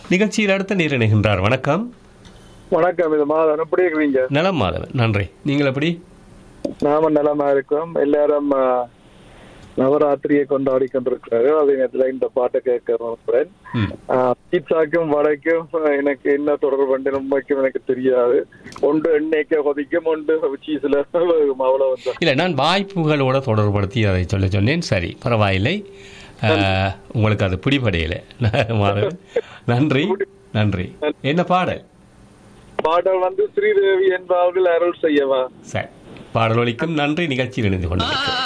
நிகழ்ச்சியில் அடுத்த நேர் இணைகின்றார் வணக்கம் வணக்கம் இது மாதவன் எப்படி இருக்கிறீங்க நலம் மாதவன் நன்றி நீங்கள் எப்படி நாம நலமா இருக்கோம் எல்லாரும் ஆ, நவராத்திரியை கொண்டாடி கொண்டிருக்கிறாரு அதே நேரத்துல இந்த பாட்டை கேட்க விரும்புகிறேன் ம் ஆ, பீட்சாக்கும் வடைக்கும் எனக்கு என்ன தொடர்பு பண்ணி உண்மைக்கும் எனக்கு தெரியாது ஒன்று எண்ணெய்க்க கொதிக்கும் ஒன்று சீஸ்ல அவ்வளவு தான் இல்லை நான் வாய்ப்புகளோட தொடர்படுத்தி அதை சொல்ல சொன்னேன் சரி பரவாயில்லை அஹ், உங்களுக்கு அது பிடிபடையலை மாதவன் நன்றி நன்றி என்ன பாடல் பாடல் வந்து ஸ்ரீதேவி என்பவர்கள் அருள் செய்யவா சரி பாடல் ஒலிக்கும் நன்றி நிகழ்ச்சியில் இணைந்து கொண்டிருக்கிறேன்